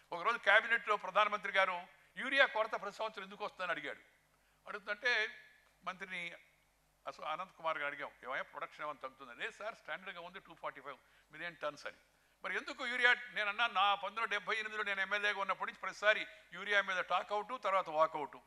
ఒకరోజు క్యాబినెట్లో ప్రధానమంత్రి గారు యూరియా కొరత ప్రతి సంవత్సరం ఎందుకు వస్తుందని అడిగాడు అడుగుతుంటే మంత్రిని అసలు అనంత్ కుమార్ గారు అడిగాం ఏమయ్యా ప్రొడక్షన్ ఏమైనా తగ్గుతుంది లేదు సార్ స్టాండర్డ్గా ఉంది two forty five million tons అని మరి ఎందుకు యూరియా నేను అన్నా నా పంతొమ్మిది వందల డెబ్బై ఎనిమిదిలో నేను ఎమ్మెల్యేగా ఉన్నప్పటి నుంచి ప్రతిసారి యూరియా మీద టాక్అవుట్ తర్వాత వాకౌట్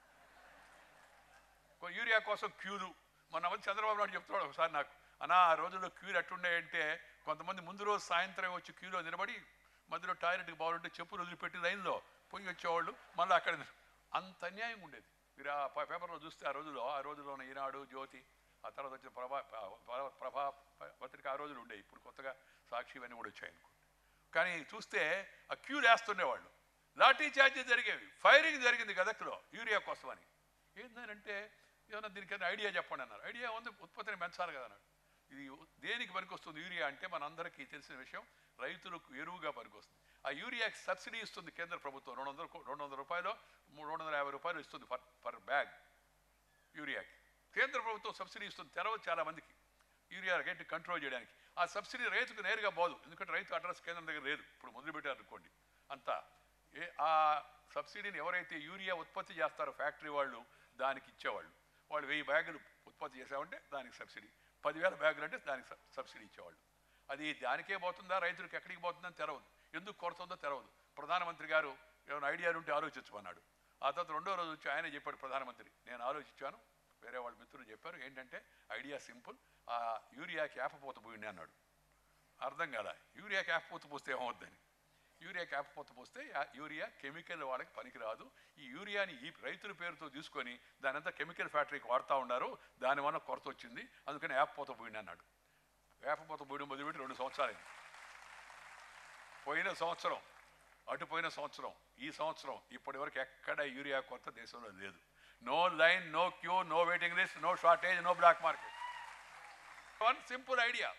యూరియా కోసం క్యూలు మొన్న వచ్చి చంద్రబాబు నాయుడు చెప్తున్నాడు ఒకసారి నాకు అన్నా ఆ రోజుల్లో క్యూలు ఎట్టుండే కొంతమంది ముందు రోజు సాయంత్రం వచ్చి క్యూలో నిలబడి మధ్యలో టాయిలెట్కి బాగుంటే చెప్పులు వదిలిపెట్టి లైన్లో పోయి వచ్చేవాళ్ళు మళ్ళీ అక్కడ నిల- అంత అన్యాయం ఉండేది మీరు ఆ ప- పేపర్లో చూస్తే ఆ రోజుల్లో ఆ రోజుల్లో ఉన్న ఈనాడు జ్యోతి ఆ తర్వాత వచ్చిన ప్రభా ప- ప్రభా పత్రిక ఆ రోజులు ఉండేవి ఇప్పుడు కొత్తగా సాక్షి ఇవన్నీ కూడా వచ్చాయి అనుకోండి కానీ చూస్తే ఆ క్యూలు వేస్తుండేవాళ్ళు లాఠీ చార్జీ జరిగేవి ఫైరింగ్ జరిగింది గదక్లో యూరియా కోసం అని ఏంటంటే ఏమన్నా దీనికి ఐడియా చెప్పండి అన్నారు ఐడియా ఉంది ఉత్పత్తిని పెంచాలి కదా అన్నాడు ఇది దేనికి పనికొస్తుంది యూరియా అంటే మనందరికీ తెలిసిన విషయం రైతులకు ఎరువుగా పనికొస్తుంది ఆ యూరియాకి సబ్సిడీ ఇస్తుంది కేంద్ర ప్రభుత్వం రెండు వందల కో- రెండు వందల రూపాయలు మూడు రెండు వందల యాభై రూపాయలు ఇస్తుంది పర్ పర్ బ్యాగ్ యూరియాకి కేంద్ర ప్రభుత్వం సబ్సిడీ ఇస్తుంది తెరవదు చాలా మందికి యూరియా రేటు కంట్రోల్ చేయడానికి ఆ సబ్సిడీ రైతుకు నేరుగా పోదు ఎందుకంటే రైతు అడ్రస్ కేంద్రం దగ్గర లేదు ఇప్పుడు మొదలుపెట్టారు అనుకోండి అంతా ఏ ఆ సబ్సిడీని ఎవరైతే యూరియా ఉత్పత్తి చేస్తారో ఫ్యాక్టరీ వాళ్ళు దానికి ఇచ్చేవాళ్ళు వాళ్ళు వెయ్యి బ్యాగులు ఉత్పత్తి చేసామంటే దానికి సబ్సిడీ పదివేల బ్యాగులు అంటే దానికి సబ్- సబ్సిడీ ఇచ్చేవాళ్ళు అది దానికే పోతుందా రైతులకు ఎక్కడికి పోతుందని తెరవదు ఎందుకు కొరతుందో తెరవదు ప్రధానమంత్రి గారు ఏమైనా ఐడియాలు ఉంటే ఆలోచించమన్నాడు ఆ తర్వాత రెండో రోజు వచ్చి ఆయన చెప్పాడు ప్రధానమంత్రి నేను ఆలోచించాను వేరే వాళ్ళ మిత్రులు చెప్పారు ఏంటంటే ఐడియా సింపుల్ ఆ యూరియాకి ఏపపోత పోయింది అన్నాడు అర్థం కదా యూరియాకి ఏపపోత పోస్తే ఏమవుద్దని యూరియాకి ఏపపోత పోస్తే ఆ యూరియా కెమికల్ వాళ్ళకి పనికిరాదు ఈ యూరియాని ఈ రైతుల పేరుతో తీసుకొని దానంతా కెమికల్ ఫ్యాక్టరీకి వాడుతూ ఉన్నారు దానివల్ల కొరత వచ్చింది అందుకని ఏపపోత పోయింది అన్నాడు వేపపోత పోయడం మొదలుపెట్టి రెండు సంవత్సరాలైంది పోయిన సంవత్సరం అటు పోయిన సంవత్సరం ఈ సంవత్సరం ఇప్పటి వరకు ఎక్కడ యూరియా కొరత దేశంలో లేదు no line no queue no waiting list no shortage no black market one simple idea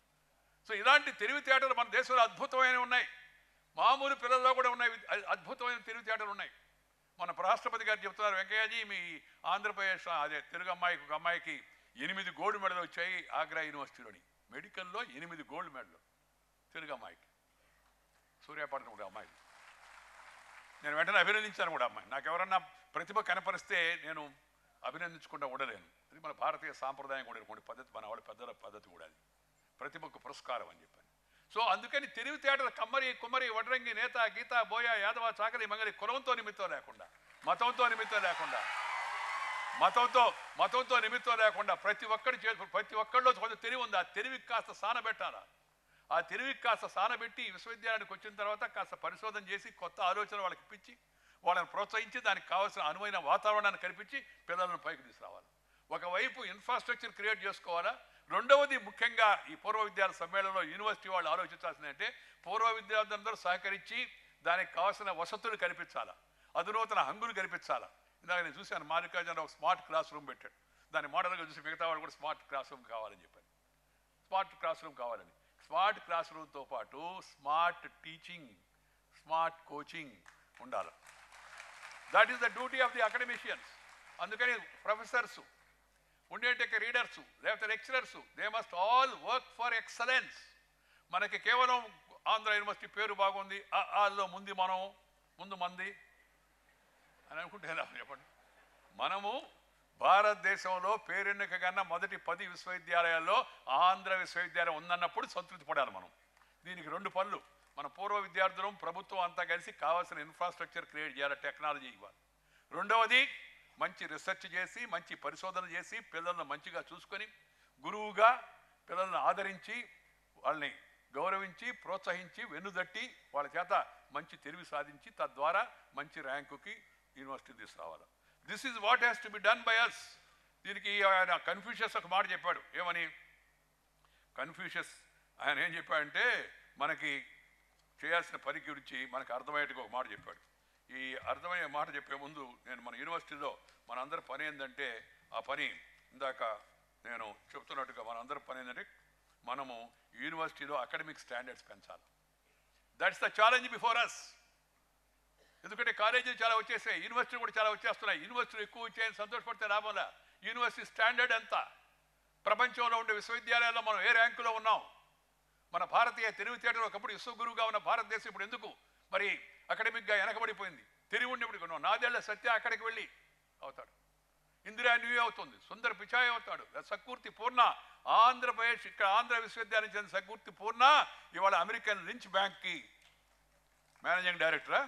so ఇలాంటి తెలివితేటలు మన దేశంలో అద్భుతమైన ఉన్నాయి మామూలు పిల్లల్లో కూడా ఉన్నాయి అ- అద్భుతమైన తెలివితేటలు ఉన్నాయి మన రాష్ట్రపతి గారు చెప్తున్నారు వెంకయ్యజీ మీ ఆంధ్రప్రదేశ్ అదే తెలుగు అమ్మాయికి ఒక అమ్మాయికి ఎనిమిది గోల్డ్ మెడల్ వచ్చాయి ఆగ్రా యూనివర్సిటీలోని మెడికల్లో ఎనిమిది గోల్డ్ మెడల్ తెలుగు అమ్మాయికి సూర్యాపట్నం కూడా అమ్మాయి నేను వెంటనే అభినందించాను కూడా అమ్మాయి నాకు ఎవరన్నా ప్రతిభ కనపరిస్తే నేను అభినందించకుండా ఉండలేను ఇది మన భారతీయ సాంప్రదాయం కూడా కొన్ని పద్ధతి మన వాళ్ళ పెద్దల పద్ధతి కూడా అది ప్రతిభకు పురస్కారం అని చెప్పాను సో అందుకని తెలివితేటల కమ్మరి కుమ్మరి వడ్రంగి నేత గీత బోయ యాదవ చాకలి మంగలి కులంతో నిమిత్తం లేకుండా మతంతో నిమిత్తం లేకుండా మతంతో మతంతో నిమిత్తం లేకుండా ప్రతి ఒక్కరి చే ప్రతి ఒక్కరిలో కొంత తెలివి ఉంది ఆ తెలివికి కాస్త సానబెట్టాలా ఆ తెలివికి కాస్త సానబెట్టి విశ్వవిద్యాలయానికి వచ్చిన తర్వాత కాస్త పరిశోధన చేసి కొత్త ఆలోచన వాళ్ళకి ఇప్పించి వాళ్ళని ప్రోత్సహించి దానికి కావాల్సిన అనువైన వాతావరణాన్ని కల్పించి పిల్లలను పైకి తీసుకురావాలి ఒకవైపు ఇన్ఫ్రాస్ట్రక్చర్ క్రియేట్ చేసుకోవాలా రెండవది ముఖ్యంగా ఈ పూర్వ విద్యార్థి సమ్మేళనంలో యూనివర్సిటీ వాళ్ళు ఆలోచించాల్సింది అంటే పూర్వ విద్యార్థులందరూ సహకరించి దానికి కావాల్సిన వసతులు కల్పించాలా అధునూతన హంగులు కల్పించాలా ఇందాక నేను చూశాను మాలికార్జున ఒక స్మార్ట్ క్లాస్ రూమ్ పెట్టాడు దాని మోడల్గా చూసి మిగతా వాళ్ళు కూడా స్మార్ట్ క్లాస్ రూమ్ కావాలని చెప్పాను స్మార్ట్ క్లాస్ రూమ్ కావాలని స్మార్ట్ క్లాస్ రూమ్తో పాటు స్మార్ట్ టీచింగ్ స్మార్ట్ కోచింగ్ ఉండాలి that is the duty of the academicians అందుకని ప్రొఫెసర్స్ ఉండేటక్క రీడర్స్ లేకపోతే lecturers they must all work for excellence మనకి కేవలం ఆంధ్ర యూనివర్సిటీ పేరు బాగుంది ఆ ఆలో ముందు మనం ముందు మంది అని అనుకుంటే ఎలా చెప్పండి మనము భారతదేశంలో పేరెన్నిక కన్నా మొదటి పది విశ్వవిద్యాలయాల్లో ఆంధ్ర విశ్వవిద్యాలయం ఉందన్నప్పుడు సంతృప్తి పడాలి మనం దీనికి రెండు పనులు మన పూర్వ విద్యార్థులం ప్రభుత్వం అంతా కలిసి కావాల్సిన ఇన్ఫ్రాస్ట్రక్చర్ క్రియేట్ చేయాలి టెక్నాలజీ ఇవ్వాలి రెండవది మంచి రీసెర్చ్ చేసి మంచి పరిశోధన చేసి పిల్లలను మంచిగా చూసుకొని గురువుగా పిల్లలను ఆదరించి వాళ్ళని గౌరవించి ప్రోత్సహించి వెన్నుదట్టి వాళ్ళ చేత మంచి తెలివి సాధించి తద్వారా మంచి ర్యాంకుకి యూనివర్సిటీ తీసుకురావాలి this is what has to be done by us దీనికి ఆయన కన్ఫ్యూషియస్ ఒక మాట చెప్పాడు ఏమని కన్ఫ్యూషియస్ ఆయన ఏం చెప్పాడంటే మనకి చేయాల్సిన పని గురించి మనకు అర్థమయ్యేట్టుగా ఒక మాట చెప్పాడు ఈ అర్థమయ్యే మాట చెప్పే ముందు నేను మన యూనివర్సిటీలో మనందరి పని ఏంటంటే ఆ పని ఇందాక నేను చెప్తున్నట్టుగా మనందరి పని ఏంటంటే మనము యూనివర్సిటీలో అకాడమిక్ స్టాండర్డ్స్ పెంచాలి that's the challenge before us ఎందుకంటే కాలేజీలు చాలా వచ్చేసాయి యూనివర్సిటీ కూడా చాలా వచ్చేస్తున్నాయి యూనివర్సిటీలు ఎక్కువ వచ్చాయని సంతోషపడితే లాభంలా యూనివర్సిటీ స్టాండర్డ్ ఎంత ప్రపంచంలో ఉండే విశ్వవిద్యాలయాల్లో మనం ఏ ర్యాంకులో ఉన్నాం మన భారతీయ తెలివితేటలు ఒకప్పుడు విశ్వగురువుగా ఉన్న భారతదేశం ఇప్పుడు ఎందుకు మరి అకాడమిక్గా వెనకబడిపోయింది తిరిగి ఉండేప్పుడు కొన్నాం నాదేళ్ల సత్య అక్కడికి వెళ్ళి అవుతాడు ఇందిరా న్యూ అవుతుంది సుందర్ పిచాయ్ అవుతాడు సకూర్తి పూర్ణ ఆంధ్రప్రదేశ్ ఇక్కడ ఆంధ్ర విశ్వవిద్యాలయం చెందిన సకూర్తి పూర్ణ ఇవాళ అమెరికన్ లించ్ బ్యాంక్కి మేనేజింగ్ డైరెక్టరా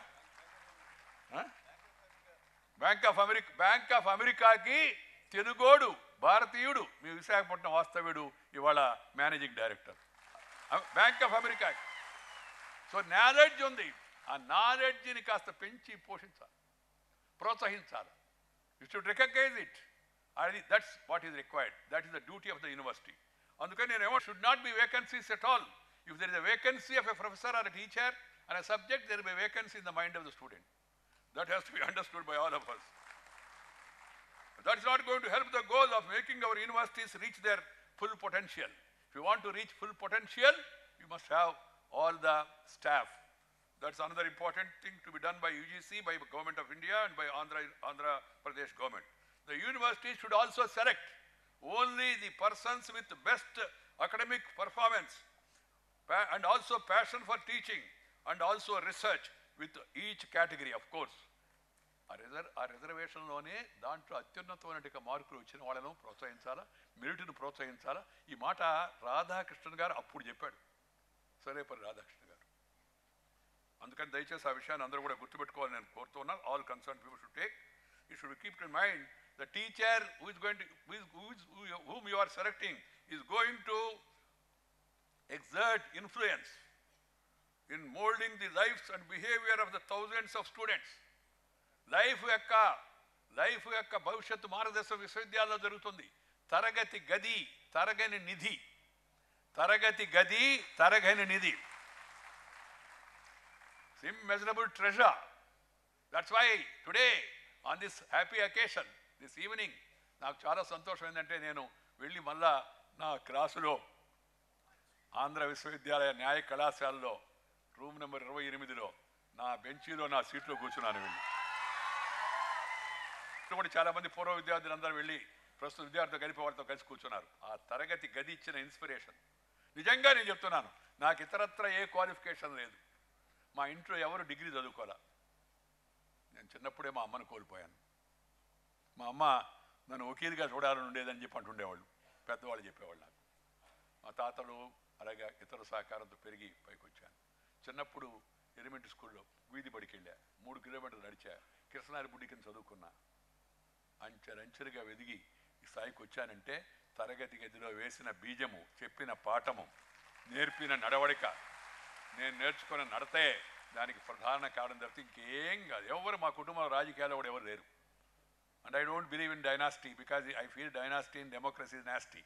Bank of America Bank of అమెరికాకి తెలుగోడు భారతీయుడు మీ విశాఖపట్నం వాస్తవ్యుడు ఇవాళ managing director Bank of America so knowledge ఉంది ఆ నాలెడ్జ్ని కాస్త పెంచి పోషించాలి ప్రోత్సహించాలి యూ షుడ్ రికగ్నైజ్ ఇట్ అది that's what is required that is the duty of the university అందుకని నేను ఏమో should not be vacancies at all if there is a vacancy of a professor or a teacher and a subject there be vacancy in the mind of the student that has to be understood by all of us That is not going to help the goal of making our universities reach their full potential. If you want to reach full potential, you must have all the staff. That's another important thing to be done by UGC, by the Government of India and by Andhra, Andhra Pradesh government. The university should also select only the persons with best academic performance pa- and also passion for teaching and also research with each category, of course. ఆ రిజర్ ఆ రిజర్వేషన్లోనే దాంట్లో అత్యున్నతమైన మార్కులు వచ్చిన వాళ్ళను ప్రోత్సహించాలా మెరిట్ను ప్రోత్సహించాలా ఈ మాట రాధాకృష్ణన్ గారు అప్పుడు చెప్పాడు సరేపల్లి రాధాకృష్ణ గారు అందుకని దయచేసి ఆ విషయాన్ని అందరూ కూడా గుర్తుపెట్టుకోవాలని నేను కోరుతున్నాను all concern people should take you should keep in mind the teacher who is going to whom you are selecting is going to exert influence in molding the lives and behavior of the thousands of students. Life యొక్క life యొక్క భవిష్యత్తు భారతదేశ విశ్వవిద్యాలయంలో జరుగుతుంది తరగతి గది తరగని నిధి తరగతి గది తరగని నిధి immeasurable treasure. That's why today, on this happy occasion, this evening, నాకు చాలా సంతోషం ఏంటంటే నేను వెళ్ళి మళ్ళా నా క్లాసులో ఆంధ్ర విశ్వవిద్యాలయ న్యాయ కళాశాలలో రూమ్ నెంబర్ ఇరవై ఎనిమిదిలో నా బెంచీలో నా సీట్లో కూర్చున్నాను వెళ్ళి ఇక్కడ కూడా చాలా మంది పూర్వ విద్యార్థులు అందరూ వెళ్ళి ప్రస్తుత విద్యార్థులు కలిపి వారితో కలిసి కూర్చున్నారు ఆ తరగతి గది ఇచ్చిన ఇన్స్పిరేషన్ నిజంగా నేను చెప్తున్నాను నాకు ఇతరత్ర ఏ క్వాలిఫికేషన్ లేదు మా ఇంట్లో ఎవరు డిగ్రీ చదువుకోవాలా నేను చిన్నప్పుడే మా అమ్మను కోల్పోయాను మా అమ్మ నన్ను వకీలుగా చూడాలని ఉండేదని చెప్పి అంటుండేవాళ్ళు పెద్దవాళ్ళు చెప్పేవాళ్ళు నాకు మా తాతలు అలాగే ఇతర సహకారంతో పెరిగి పైకి వచ్చాను చిన్నప్పుడు ఎలిమెంటరీ స్కూల్లో వీధి బడికి వెళ్ళా మూడు కిలోమీటర్లు నడిచా కృష్ణారి బుడ్డి కింద చదువుకున్నా అంచెలంచెలుగా వెదిగి ఈ స్థాయికి వచ్చానంటే తరగతి గదిలో వేసిన బీజము చెప్పిన పాఠము నేర్పిన నడవడిక నేను నేర్చుకున్న నడతే దానికి ప్రధాన కారణం తప్పితే ఇంకేం కాదు ఎవరు మా కుటుంబం రాజకీయాల్లో కూడా ఎవరు లేరు and I don't believe in dynasty because I feel dynasty in democracy is nasty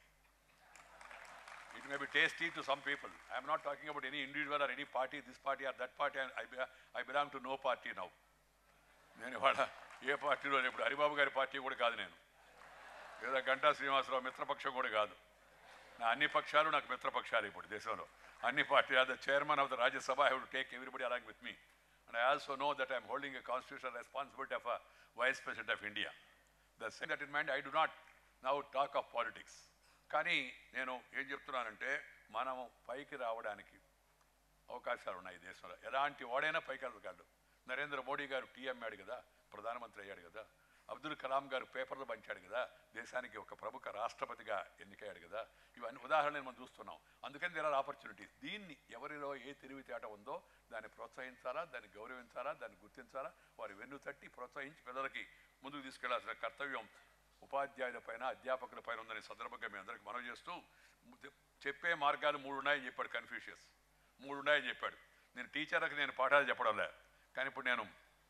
it may be tasty to some people. I am not talking about any individual or any party, this party or that party. I, be- I belong to no party now. నేను ఇవాళ ఏ పార్టీలో లేను. ఇప్పుడు హరిబాబు గారి party కూడా కాదు నేను లేదా గంటా శ్రీనివాసరావు మిత్రపక్షం కూడా కాదు నా అన్ని పక్షాలు నాకు మిత్రపక్షాలు ఇప్పుడు దేశంలో అన్ని party the chairman of the Rajya Sabha I would take everybody along with me and I also know that I'm holding a constitution responsibility of a vice president of India the sense that in mind I do not now talk of politics కానీ నేను ఏం చెప్తున్నానంటే మనము పైకి రావడానికి అవకాశాలు ఉన్నాయి ఈ దేశంలో ఎలాంటి వాడైనా పైకి వెళ్ళగలడు నరేంద్ర మోడీ గారు టీ అమ్మాడు కదా ప్రధానమంత్రి అయ్యాడు కదా అబ్దుల్ కలాం గారు పేపర్లు పంచాడు కదా దేశానికి ఒక ప్రముఖ రాష్ట్రపతిగా ఎన్నికయ్యాడు కదా ఇవన్నీ ఉదాహరణలు మనం చూస్తున్నాం అందుకని దేర్ ఆర్ ఆపర్చునిటీస్ దీన్ని ఎవరిలో ఏ తెలివితేట ఉందో దాన్ని ప్రోత్సహించాలా దాన్ని గౌరవించాలా దాన్ని గుర్తించాలా వారి వెన్ను తట్టి ప్రోత్సహించి పిల్లలకి ముందుకు తీసుకెళ్లాల్సిన కర్తవ్యం ఉపాధ్యాయుల పైన అధ్యాపకుల పైన ఉందని సందర్భంగా మీ అందరికి మనవి చేస్తూ ము- చెప్పే మార్గాలు మూడు ఉన్నాయని చెప్పాడు కన్ఫ్యూషియస్ మూడు ఉన్నాయని చెప్పాడు నేను టీచర్లకు నేను పాఠాలు చెప్పడం లే కానీ ఇప్పుడు నేను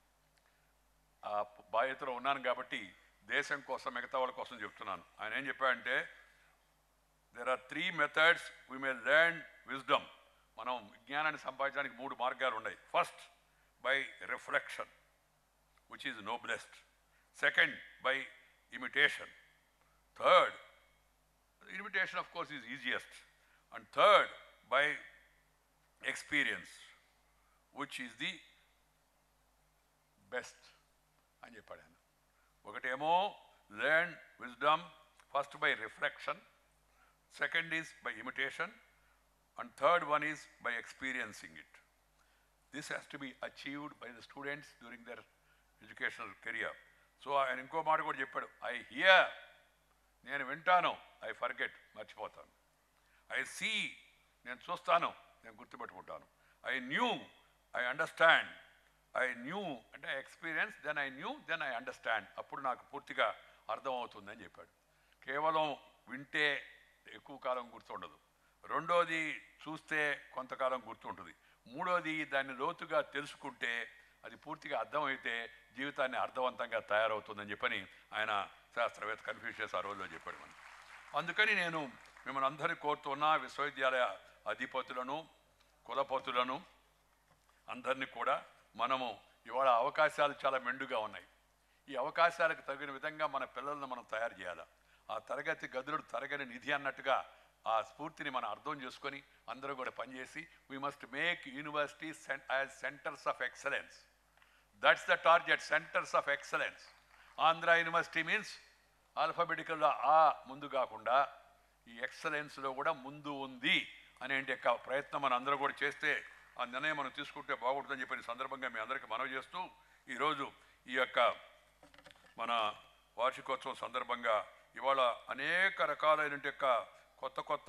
ఆ బాధ్యతలో ఉన్నాను కాబట్టి దేశం కోసం మిగతా వాళ్ళ కోసం చెప్తున్నాను ఆయన ఏం చెప్పాడంటే there are three methods we may learn wisdom మనం విజ్ఞానాన్ని సంపాదించడానికి మూడు మార్గాలు ఉన్నాయి first by reflection which is noblest second by imitation. Third, imitation of course is easiest. And third, by experience, which is the best. అని చెప్పాడు ఆయన ఒకటేమో learn wisdom first by reflection second is by imitation and third one is by experiencing it this has to be achieved by the students during their educational career so ఆయన ఇంకో మాట కూడా చెప్పాడు I hear నేను వింటాను I forget మర్చిపోతాను I see నేను చూస్తాను నేను గుర్తుపెట్టుకుంటాను I knew I understand I knew అంటే experience then I knew then I understand అప్పుడు నాకు పూర్తిగా అర్థమవుతుందని చెప్పాడు కేవలం వింటే ఎక్కువ కాలం గుర్తుండదు రెండోది చూస్తే కొంతకాలం గుర్తుంటుంది మూడోది దాన్ని లోతుగా తెలుసుకుంటే అది పూర్తిగా అర్థమైతే జీవితాన్ని అర్థవంతంగా తయారవుతుందని చెప్పని ఆయన శాస్త్రవేత్త కన్ఫ్యూషియస్ ఆ రోజులో చెప్పాడు మనం అందుకని నేను మిమ్మల్ని అందరినీ కోరుతున్నా విశ్వవిద్యాలయ అధిపతులను కులపతులను అందరినీ కూడా మనము ఇవాళ అవకాశాలు చాలా మెండుగా ఉన్నాయి ఈ అవకాశాలకు తగిన విధంగా మన పిల్లలను మనం తయారు చేయాలి ఆ తరగతి గదులు తరగని నిధి అన్నట్టుగా ఆ స్ఫూర్తిని మనం అర్థం చేసుకొని అందరూ కూడా పనిచేసి we must make university as centres of excellence that's the target centres of excellence Andhra University means ఆల్ఫాబెటికల్లో ఆ ముందు కాకుండా ఈ ఎక్సలెన్స్లో కూడా ముందు ఉంది అనే యొక్క ప్రయత్నం మనం అందరూ కూడా చేస్తే ఆ నిర్ణయం మనం తీసుకుంటే బాగుంటుందని చెప్పిన సందర్భంగా మీ అందరికీ మనవి చేస్తూ ఈరోజు ఈ యొక్క మన వార్షికోత్సవం సందర్భంగా ఇవాళ అనేక రకాలైన యొక్క కొత్త కొత్త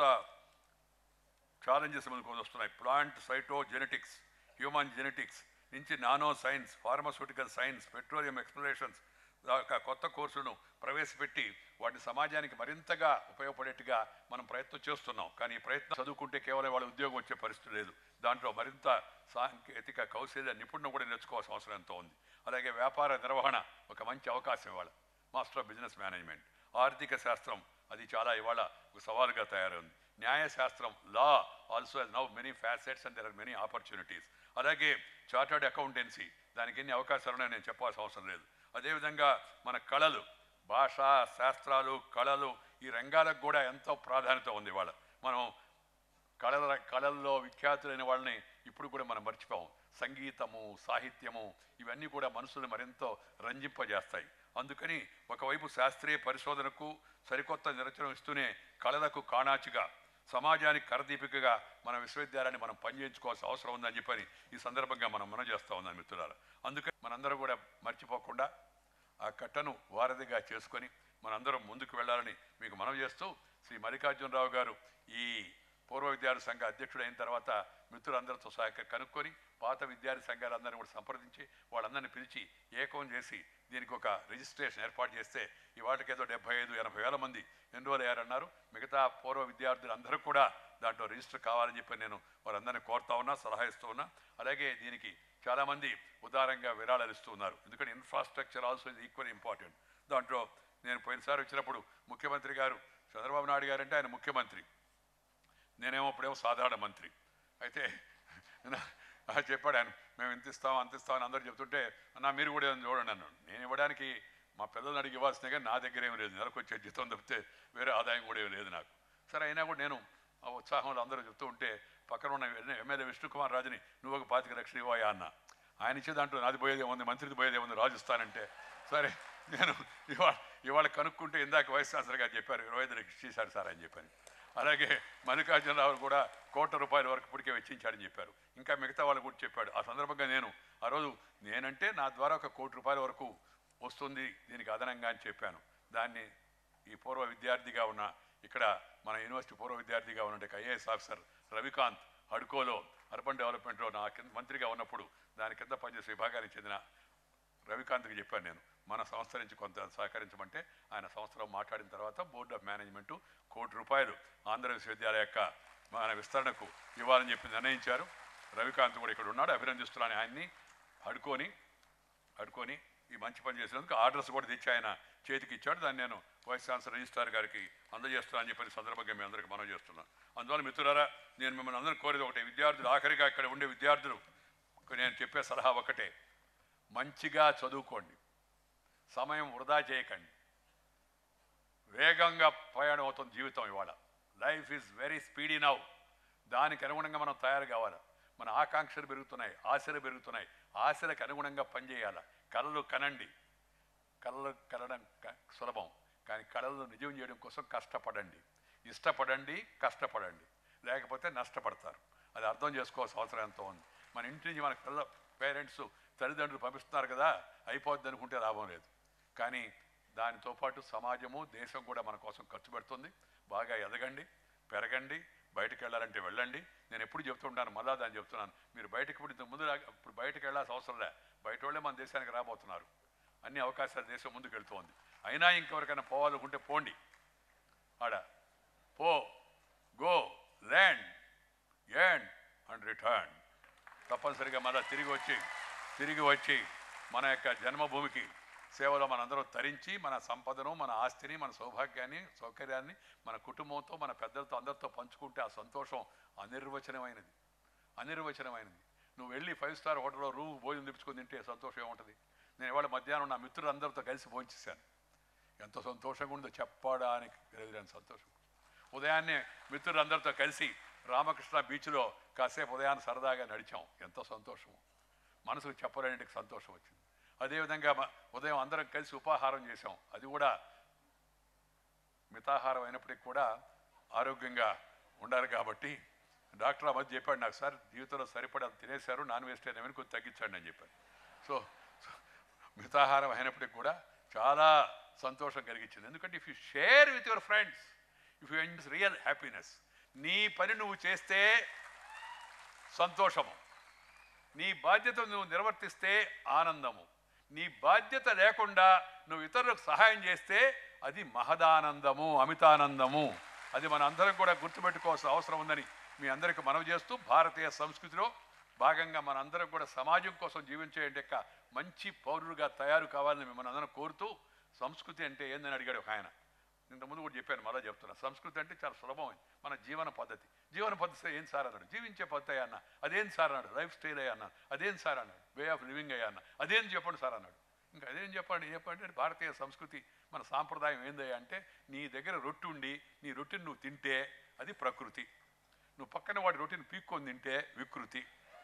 ఛాలెంజెస్ మనకు వస్తున్నాయి plant cytogenetics human genetics నుంచి nano science pharmaceutical science petroleum explorations దాకా కొత్త కోర్సులను ప్రవేశపెట్టి వాటిని సమాజానికి మరింతగా ఉపయోగపడేట్టుగా మనం ప్రయత్నం చేస్తున్నాం కానీ ఈ ప్రయత్నం చదువుకుంటే కేవలం వాళ్ళ ఉద్యోగం వచ్చే పరిస్థితి లేదు దాంట్లో మరింత సాంకేతిక కౌశల్య నిపుణులు కూడా నేర్చుకోవాల్సిన అవసరం ఎంతో ఉంది అలాగే వ్యాపార నిర్వహణ ఒక మంచి అవకాశం ఇవాళ మాస్టర్ ఆఫ్ బిజినెస్ మేనేజ్మెంట్ ఆర్థిక శాస్త్రం అది చాలా ఇవాళ ఒక సవాలుగా తయారైంది న్యాయశాస్త్రం law also now many facets and there are many opportunities అలాగే చార్టర్డ్ అకౌంటెన్సీ దానికి ఎన్ని అవకాశాలు ఉన్నాయో నేను చెప్పాల్సిన అవసరం లేదు అదేవిధంగా మన కళలు భాష శాస్త్రాలు కళలు ఈ రంగాలకు కూడా ఎంతో ప్రాధాన్యత ఉంది ఇవాళ మనం కళల కళల్లో విఖ్యాతులైన వాళ్ళని ఇప్పుడు కూడా మనం మర్చిపోం సంగీతము సాహిత్యము ఇవన్నీ కూడా మనసుని మరింత రంజింపజేస్తాయి అందుకని ఒకవైపు శాస్త్రీయ పరిశోధనకు సరికొత్త నిర్వచనం ఇస్తూనే కళలకు కాణాచిగా సమాజానికి కరదీపికగా మన విశ్వవిద్యాలయాన్ని మనం పనిచేయించుకోవాల్సిన అవసరం ఉందని చెప్పని ఈ సందర్భంగా మనం మనం చేస్తూ ఉందని మిత్రులారా అందుకని మనందరం కూడా మర్చిపోకుండా ఆ కట్టను వారధిగా చేసుకొని మనందరం ముందుకు వెళ్ళాలని మీకు మనవి చేస్తూ శ్రీ మల్లికార్జునరావు గారు ఈ పూర్వ విద్యార్థి సంఘ అధ్యక్షుడు అయిన తర్వాత మిత్రులందరితో సహాయ కనుక్కొని పాత విద్యార్థి సంఘాలందరినీ కూడా సంప్రదించి వాళ్ళందరినీ పిలిచి ఏకం చేసి దీనికి ఒక రిజిస్ట్రేషన్ ఏర్పాటు చేస్తే ఈ వాటికి ఏదో డెబ్బై ఐదు ఎనభై వేల మంది ఎన్రోల్ అయ్యారన్నారు మిగతా పూర్వ విద్యార్థులు అందరూ కూడా దాంట్లో రిజిస్టర్ కావాలని చెప్పి నేను వారందరినీ కోరుతా ఉన్నా సలహా ఇస్తూ ఉన్నా అలాగే దీనికి చాలామంది ఉదారంగా విరాళాలు ఇస్తూ ఉన్నారు ఎందుకంటే infrastructure also is equal important దాంట్లో నేను పోయినసారి వచ్చినప్పుడు ముఖ్యమంత్రి గారు చంద్రబాబు నాయుడు గారు అంటే ఆయన ముఖ్యమంత్రి నేనేమో అప్పుడేమో సాధారణ మంత్రి అయితే నా- ఆ చెప్పాడు ఆయన మేము ఇంత ఇస్తాం అంత ఇస్తాం అని అందరూ చెప్తుంటే అన్న మీరు కూడా ఏదైనా చూడండి అన్నాడు నేను ఇవ్వడానికి మా పిల్లల్ని అడిగి ఇవ్వాల్సిన కానీ నా దగ్గర ఏమీ లేదు నెలకు వచ్చే జీతం తప్పితే వేరే ఆదాయం కూడా ఏమీ లేదు నాకు సరే అయినా కూడా నేను ఆ ఉత్సాహంలో అందరూ చెప్తూ ఉంటే పక్కన ఉన్న ఎమ్మెల్యే విష్ణుకుమార్ రాజుని నువ్వు ఒక పాతిక లక్షలు ఇవ్వయా అన్న ఆయన ఇచ్చే దాంట్లో నాది పోయేదే ఉంది మంత్రిది పోయేదే ఉంది రాజు ఇస్తానంటే సరే నేను ఇవాళ ఇవాళ కనుక్కుంటే ఇందాక వైస్ ఛాన్సలర్ గారు చెప్పారు ఇరవై ఐదు లక్షలు ఇచ్చేశారు సార్ అని చెప్పాను అలాగే మల్లికార్జునరావు కూడా కోట్ల రూపాయల వరకు ఇప్పటికే వెచ్చించాడని చెప్పారు ఇంకా మిగతా వాళ్ళు కూడా చెప్పాడు ఆ సందర్భంగా నేను ఆ రోజు నేనంటే నా ద్వారా ఒక కోటి రూపాయల వరకు వస్తుంది దీనికి అదనంగా అని చెప్పాను దాన్ని ఈ పూర్వ విద్యార్థిగా ఉన్న ఇక్కడ మన యూనివర్సిటీ పూర్వ విద్యార్థిగా ఉన్న ఐఏఎస్ ఆఫీసర్ రవికాంత్ హడ్కోలో అర్బన్ డెవలప్మెంట్లో నా కింద మంత్రిగా ఉన్నప్పుడు దాని కింద పనిచేసే విభాగానికి చెందిన రవికాంత్కి చెప్పాను నేను మన సంస్థ నుంచి కొంత సహకరించమంటే ఆయన సంస్థలో మాట్లాడిన తర్వాత బోర్డ్ ఆఫ్ మేనేజ్మెంట్ కోటి రూపాయలు ఆంధ్ర విశ్వవిద్యాలయ యొక్క మన విస్తరణకు ఇవ్వాలని చెప్పి నిర్ణయించారు రవికాంత్ కూడా ఇక్కడ ఉన్నాడు అభినందిస్తున్నాను ఆయన్ని అడుకొని అడుకొని ఈ మంచి పని చేసినందుకు ఆర్డర్స్ కూడా తెచ్చి ఆయన చేతికి ఇచ్చాడు దాన్ని నేను వైస్ ఛాన్సలర్ రిజిస్ట్రార్ గారికి అందజేస్తానని చెప్పిన సందర్భంగా మీ అందరికీ మనం చేస్తున్నాను అందువల్ల మిత్రులారా నేను మిమ్మల్ని అందరూ కోరేది ఒకటే విద్యార్థులు ఆఖరిగా ఇక్కడ ఉండే విద్యార్థులు నేను చెప్పే సలహా ఒకటే మంచిగా చదువుకోండి సమయం వృధా చేయకండి వేగంగా ప్రయాణం అవుతుంది జీవితం ఇవాళ life is very speedy now దానికి అనుగుణంగా మనం తయారు కావాలి మన ఆకాంక్షలు పెరుగుతున్నాయి ఆశలు పెరుగుతున్నాయి ఆశలకు అనుగుణంగా పనిచేయాలి కళలు కనండి కళలు కనడం క- సులభం కానీ కళలను నిజం చేయడం కోసం కష్టపడండి ఇష్టపడండి కష్టపడండి లేకపోతే నష్టపడతారు అది అర్థం చేసుకోవాల్సిన అవసరం ఎంతో ఉంది మన ఇంటి నుంచి మన పిల్ల పేరెంట్స్ తల్లిదండ్రులు పంపిస్తున్నారు కదా అయిపోద్ది అనుకుంటే లాభం లేదు కానీ దానితో పాటు సమాజము దేశం కూడా మన కోసం ఖర్చు పెడుతుంది బాగా ఎదగండి పెరగండి బయటకు వెళ్ళాలంటే వెళ్ళండి నేను ఎప్పుడు చెప్తుంటాను మళ్ళా దాన్ని చెప్తున్నాను మీరు బయటకు ఇప్పుడు ఇంతకు ముందు రా- ఇప్పుడు బయటకు వెళ్ళాల్సిన అవసరం లే బయట వాళ్ళే మన దేశానికి రాబోతున్నారు అన్ని అవకాశాలు దేశం ముందుకు వెళ్తోంది అయినా ఇంకెవరికైనా పోవాలనుకుంటే పోండి ఆడ పో go land end and return తప్పనిసరిగా మళ్ళా తిరిగి వచ్చి తిరిగి వచ్చి మన యొక్క జన్మభూమికి సేవలో మనందరం తరించి మన సంపదను మన ఆస్తిని మన సౌభాగ్యాన్ని సౌకర్యాన్ని మన కుటుంబంతో మన పెద్దలతో అందరితో పంచుకుంటే ఆ సంతోషం అనిర్వచనమైనది అనిర్వచనమైనది నువ్వు వెళ్ళి ఫైవ్ స్టార్ హోటల్లో రూమ్ భోజనం తెప్పించుకొని తింటే సంతోషం ఏముంటుంది నేను ఇవాళ మధ్యాహ్నం నా మిత్రులందరితో కలిసి భోంచేశాను ఎంత సంతోషంగా ఉందో చెప్పడానికి తెలియని సంతోషం ఉదయాన్నే మిత్రులందరితో కలిసి రామకృష్ణ బీచ్లో కాసేపు ఉదయాన్ని సరదాగా నడిచాం ఎంతో సంతోషం మనసుకు చెప్పలేనిటికి సంతోషం వచ్చింది అదేవిధంగా మ- ఉదయం అందరం కలిసి ఉపాహారం చేశాం అది కూడా మితాహారం అయినప్పటికీ కూడా ఆరోగ్యంగా ఉండాలి కాబట్టి డాక్టర్ ఆ మధ్య చెప్పాడు నాకు సార్ జీవితంలో సరిపడా తినేశారు నాన్ వెజిటేరియన్ ఏమైనా కొంచెం తగ్గించండి అని చెప్పాను సో సో మితాహారం అయినప్పటికీ కూడా చాలా సంతోషం కలిగించింది ఎందుకంటే if you share with your friends if you end real happiness నీ పని నువ్వు చేస్తే సంతోషము నీ బాధ్యత నువ్వు నిర్వర్తిస్తే ఆనందము నీ బాధ్యత లేకుండా నువ్వు ఇతరులకు సహాయం చేస్తే అది మహదానందము అమితానందము అది మన అందరం కూడా గుర్తుపెట్టుకోవాల్సిన అవసరం ఉందని మీ అందరికీ మనవి చేస్తూ భారతీయ సంస్కృతిలో భాగంగా మనందరం కూడా సమాజం కోసం జీవించే యొక్క మంచి పౌరులుగా తయారు కావాలని మిమ్మల్ని అందరం కోరుతూ సంస్కృతి అంటే ఏందని అడిగాడు ఒక ఆయన ఇంతకుముందు కూడా చెప్పాను మళ్ళీ చెప్తున్నా సంస్కృతి అంటే చాలా సులభమైంది మన జీవన పద్ధతి జీవన పద్ధతి ఏం సార్ అన్నాడు జీవించే పద్ధతి అన్న అదేం సార్ అన్నాడు లైఫ్ స్టైల్ అయ్యా అన్నాడు అదేం సార్ అన్నాడు వే ఆఫ్ లివింగ్ అయ్యా అన్న అదేం చెప్పండి సార్ అన్నాడు ఇంకా అదేం చెప్పండి చెప్పండి అంటే భారతీయ సంస్కృతి మన సాంప్రదాయం ఏందయ్యా అంటే నీ దగ్గర రొట్టె ఉండి నీ రొట్టెని నువ్వు తింటే అది ప్రకృతి నువ్వు పక్కన వాడి రొట్టెని పీక్కొని తింటే వికృతి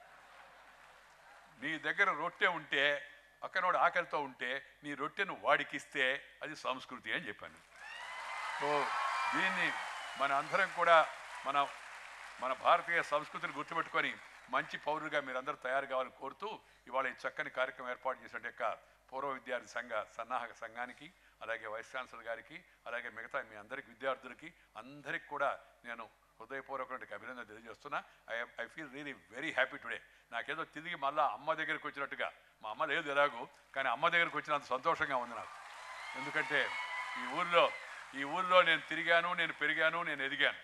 నీ దగ్గర రొట్టె ఉంటే పక్కన వాడు ఆకలితో ఉంటే నీ రొట్టెను వాడికిస్తే అది సంస్కృతి అని చెప్పాను సో దీన్ని మన అందరం కూడా మన మన భారతీయ సంస్కృతిని గుర్తుపెట్టుకొని మంచి పౌరులుగా మీరందరూ తయారు కావాలని కోరుతూ ఇవాళ ఈ చక్కని కార్యక్రమం ఏర్పాటు చేసిన యొక్క పూర్వ విద్యార్థి సంఘ సన్నాహక సంఘానికి అలాగే వైస్ ఛాన్సలర్ గారికి అలాగే మిగతా మీ అందరికి విద్యార్థులకి అందరికి కూడా నేను హృదయపూర్వకమైన అభినందన తెలియజేస్తున్నా I I feel really very happy today నాకేదో తిరిగి మళ్ళా అమ్మ దగ్గరికి వచ్చినట్టుగా మా అమ్మ లేదు ఎలాగో కానీ అమ్మ దగ్గరికి వచ్చినంత సంతోషంగా ఉంది నాకు ఎందుకంటే ఈ ఊర్లో ఈ ఊర్లో నేను తిరిగాను నేను పెరిగాను నేను ఎదిగాను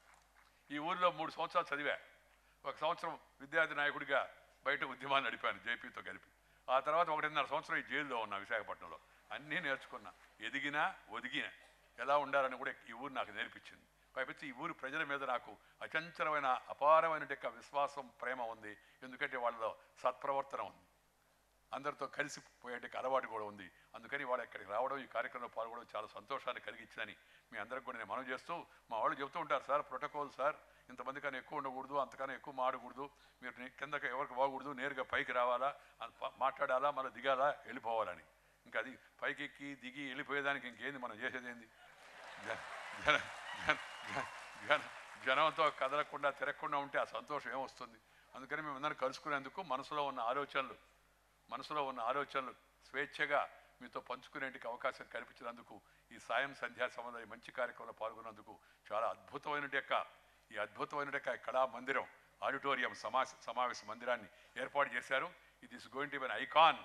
ఈ ఊర్లో మూడు సంవత్సరాలు చదివా ఒక సంవత్సరం విద్యార్థి నాయకుడిగా బయట ఉద్యమాన్ని నడిపాను జేపీతో కలిపి ఆ తర్వాత ఒకటిన్నర సంవత్సరం ఈ జైల్లో ఉన్నా విశాఖపట్నంలో అన్నీ నేర్చుకున్నా ఎదిగినా ఒదిగినా ఎలా ఉండాలని కూడా ఈ ఊరు నాకు నేర్పించింది పైపెచ్చి ఈ ఊరి ప్రజల మీద నాకు అచంచలమైన అపారమైన యొక్క విశ్వాసం ప్రేమ ఉంది ఎందుకంటే వాళ్ళలో సత్ప్రవర్తన ఉంది అందరితో కలిసిపోయే అలవాటు కూడా ఉంది అందుకని వాళ్ళు ఇక్కడికి రావడం ఈ కార్యక్రమంలో పాల్గొనడం చాలా సంతోషాన్ని కలిగించిందని మీ అందరికి కూడా నేను మనం చేస్తూ మా వాళ్ళు చెప్తూ ఉంటారు సార్ ప్రోటోకాల్ సార్ ఇంతమంది కన్నా ఎక్కువ ఉండకూడదు అంతకన్నా ఎక్కువ మాడకూడదు మీరు ని- కిందకి ఎవరికి బాగకూడదు నేరుగా పైకి రావాలా అంత ప- మాట్లాడాలా మళ్ళీ దిగాలా వెళ్ళిపోవాలని ఇంకా అది పైకి ఎక్కి దిగి వెళ్ళిపోయేదానికి ఇంకేంది మనం చేసేది ఏంది జన జన జన జన- జన జనంతో కదలకుండా తిరగకుండా ఉంటే ఆ సంతోషం ఏమొస్తుంది అందుకని మేము అందరం కలుసుకునేందుకు మనసులో ఉన్న ఆలోచనలు మనసులో ఉన్న ఆలోచనలు స్వేచ్ఛగా మీతో పంచుకునేందుకు అవకాశం కల్పించినందుకు ఈ సాయం సంధ్యా సంబంధ ఈ మంచి కార్యక్రమంలో పాల్గొన్నందుకు చాలా అద్భుతమైన యొక్క ఈ అద్భుతమైన యొక్క కళా మందిరం ఆడిటోరియం సమా సమావేశ మందిరాన్ని ఏర్పాటు చేశారు ఇది is going to be an icon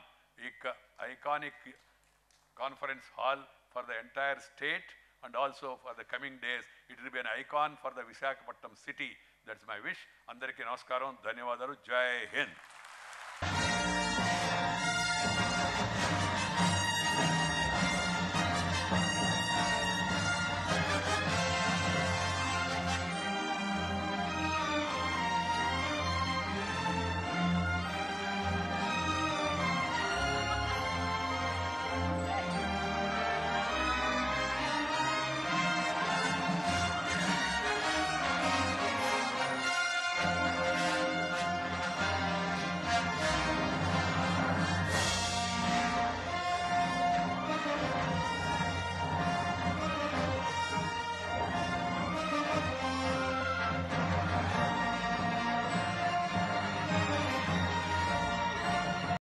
iconic conference hall for the entire state and also for the coming days. It will be an icon for the Visakhapatnam city. That's my wish. అందరికీ నమస్కారం ధన్యవాదాలు జై హింద్